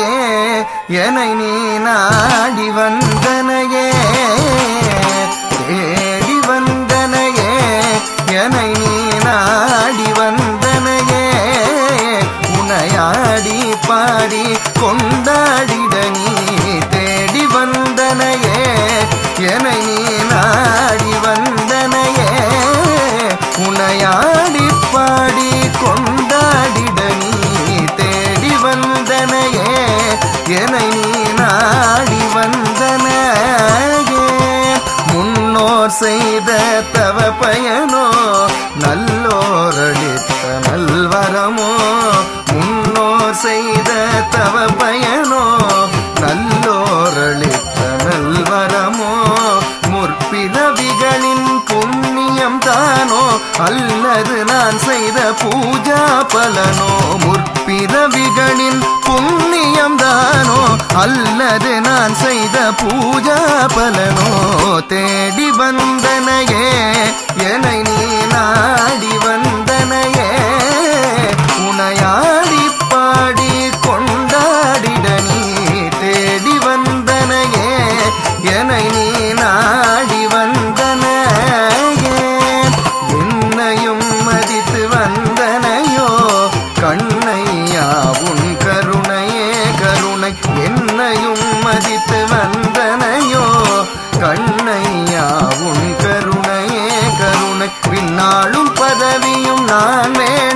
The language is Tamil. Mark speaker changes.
Speaker 1: என்னை நீ நாடி வந்தனையே தேடி வந்தனையே என்னை நீ நாடி வந்தனையே உனையாடி பாடி கொண்டாடிட நீ தேடி வந்தனையே என்னை நீ நாடி வந்தனையே உனையாடி பாடி கொண்டாடிட நீ தேடி வந்தனையே என்னை நீ நாடி வந்தனையே முன்னோர் செய்த தவ பயனோ நல்லோரளித்த நல்வரமோ முன்னோர் செய்த தவ பயனோ நல்லோரளித்த நல்வரமோ முற்பிறவிகளின் புண்ணியம் தானோ அல்லது நான் செய்த பூஜா பலனோ முற்பிறவிகளின் புண்ணியம் தானோ அல்லது நான் செய்த பூஜா பலனோ தேடி வந்தனையே என்னை நீ நாடி வந்தனையே உனையாடி பாடி கொண்டாடிட நீ தேடி வந்தனையே என்னை நீ நாடி வந்தனையே என்னையும் மதித்து வந்தனையோ கண்ணையா உன் கருணையே கருணை என்னையும் மதித்து வந்தனையோ கண்ணையா உன் கருணையே கருணை பின்னாளும் பதவியும் நான் மே